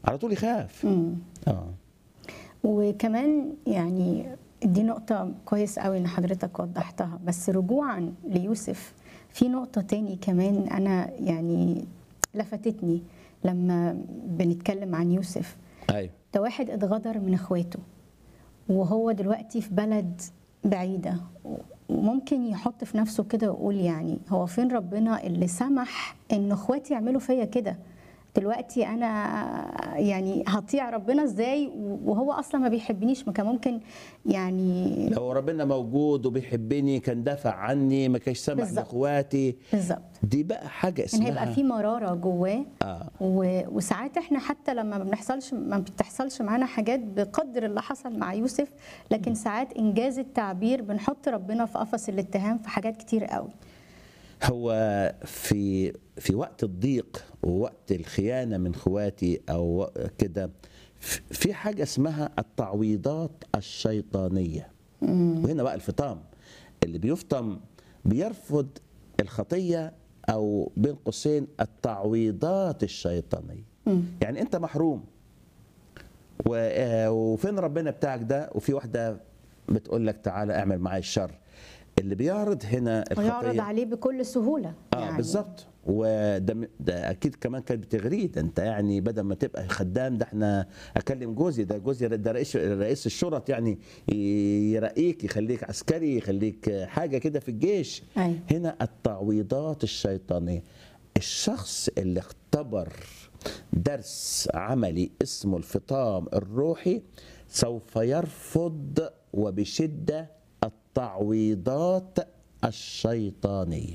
على طول يخاف مم. اه وكمان يعني دي نقطة كويس قوي ان حضرتك وضحتها بس رجوعا ليوسف في نقطة تاني كمان انا يعني لفتتني لما بنتكلم عن يوسف ايوه ده واحد اتغدر من اخواته وهو دلوقتي في بلد بعيدة وممكن يحط في نفسه كده ويقول يعني هو فين ربنا اللي سمح ان اخواتي يعملوا فيا كده دلوقتي انا يعني هطيع ربنا ازاي وهو اصلا ما بيحبنيش ما كان ممكن يعني لو ربنا موجود وبيحبني كان دافع عني ما كانش سامح بالظبط. لاخواتي بالظبط دي بقى حاجه ان اسمها هيبقى في مراره جواه اه و- وساعات احنا حتى لما ما بنحصلش ما بتحصلش معانا حاجات بقدر اللي حصل مع يوسف لكن ساعات انجاز التعبير بنحط ربنا في قفص الاتهام في حاجات كتير قوي هو في في وقت الضيق ووقت الخيانه من اخواتي او كده ف- في حاجه اسمها التعويضات الشيطانيه وهنا بقى الفطام اللي بيفطم بيرفض الخطيه او بين قوسين التعويضات الشيطانيه يعني انت محروم و- آه، وفين ربنا بتاعك ده وفي واحده بتقول لك تعالى اعمل معايا الشر اللي بيعرض هنا ويعرض الخطيه عليه بكل سهوله اه بالظبط وده م- ده اكيد كمان كانت بتغريه ده انت يعني بدل ما تبقى خدام ده احنا اكلم جوزي ده جوزي ده رئيس رئيس الشرط يعني ي- يرقيك يخليك عسكري يخليك حاجه كده في الجيش أيوة. هنا التعويضات الشيطانيه الشخص اللي اختبر درس عملي اسمه الفطام الروحي سوف يرفض وبشده التعويضات الشيطانيه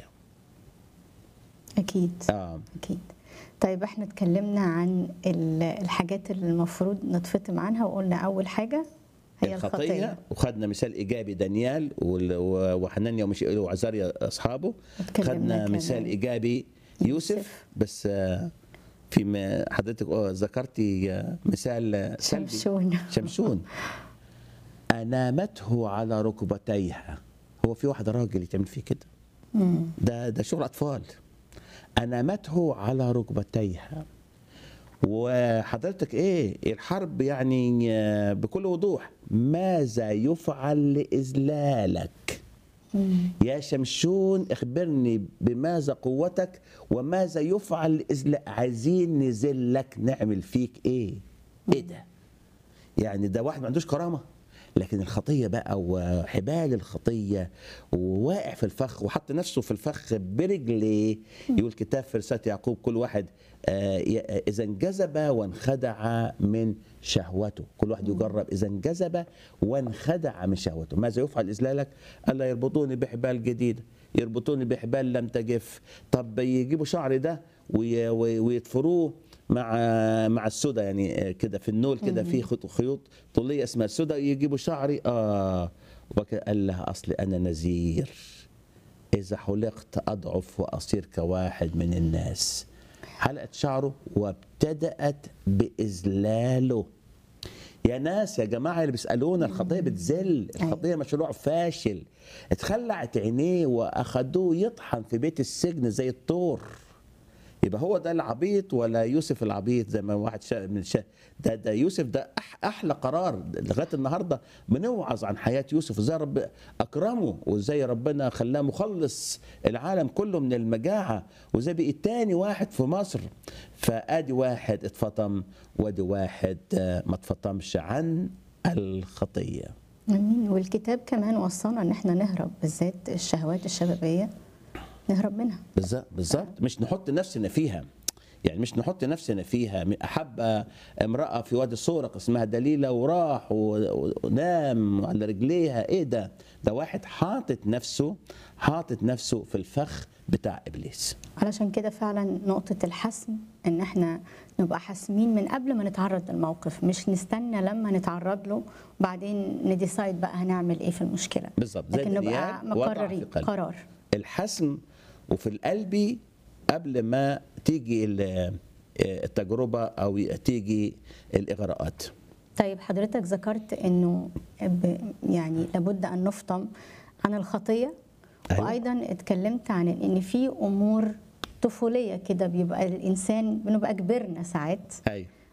اكيد اه اكيد طيب احنا اتكلمنا عن ال- الحاجات اللي المفروض نتفطم عنها وقلنا اول حاجه هي الخطيه الخطيه وخدنا مثال ايجابي دانيال وال- و- وحنانيا وميشائيل وعزاريا اصحابه اتكلمنا خدنا كمان. مثال ايجابي يوسف يوسف. بس آه، في ما حضرتك آه، ذكرتي آه، مثال آه، سلبي شمشون شمشون انامته على ركبتيها هو في واحد راجل يتعمل فيه كده مم. ده ده شغل اطفال انامته على ركبتيها وحضرتك ايه الحرب يعني آه، بكل وضوح ماذا يفعل لاذلالك مم. يا شمشون اخبرني بماذا قوتك وماذا يفعل لإذلال عايزين نذلك نعمل فيك ايه ايه ده يعني ده واحد ما عندوش كرامه لكن الخطيه بقى وحبال الخطيه وواقع في الفخ وحط نفسه في الفخ برجليه يقول كتاب في رساله يعقوب كل واحد آه، ي- آه، اذا انجذب وانخدع من شهوته كل واحد يجرب اذا انجذب وانخدع من شهوته ماذا يفعل اذلالك الا يربطوني بحبال جديده يربطوني بحبال لم تجف طب يجيبوا شعري ده وي- وي- ويتفروه مع مع السودا يعني كده في النول كده في خط- خيوط طوليه اسمها السودا يجيبوا شعري اه وقال لها اصل انا نذير اذا حلقت اضعف واصير كواحد من الناس حلقت شعره وابتدات باذلاله يا ناس يا جماعه اللي بيسالونا الخطيه بتذل الخطيه مشروع فاشل اتخلعت عينيه واخدوه يطحن في بيت السجن زي الطور يبقى هو ده العبيط ولا يوسف العبيط زي ما واحد شا من شا ده ده يوسف ده أح احلى قرار لغايه النهارده بنوعظ عن حياه يوسف ازاي رب اكرمه وازاي ربنا خلاه مخلص العالم كله من المجاعه وازاي بقي تاني واحد في مصر فادي واحد اتفطم وادي واحد آه، ما اتفطمش عن الخطيه امين والكتاب كمان وصانا ان احنا نهرب بالذات الشهوات الشبابيه نهرب منها بالظبط بالظبط مش نحط نفسنا فيها يعني مش نحط نفسنا فيها احب امراه في وادي الصورق اسمها دليله وراح و- ونام على رجليها ايه ده ده واحد حاطط نفسه حاطط نفسه في الفخ بتاع ابليس علشان كده فعلا نقطة الحسم ان احنا نبقى حاسمين من قبل ما نتعرض للموقف مش نستنى لما نتعرض له بعدين نديسايد بقى هنعمل ايه في المشكلة بالظبط زي لكن نبقى دانيال وضع في مقررين قلبه. قرار الحسم وفي القلب قبل ما تيجي ال- التجربه او تيجي الاغراءات طيب حضرتك ذكرت انه ب- يعني لابد ان نفطم عن الخطيه أيوة. وايضا اتكلمت عن ان في امور طفوليه كده بيبقى الانسان بنبقى كبرنا ساعات ايوه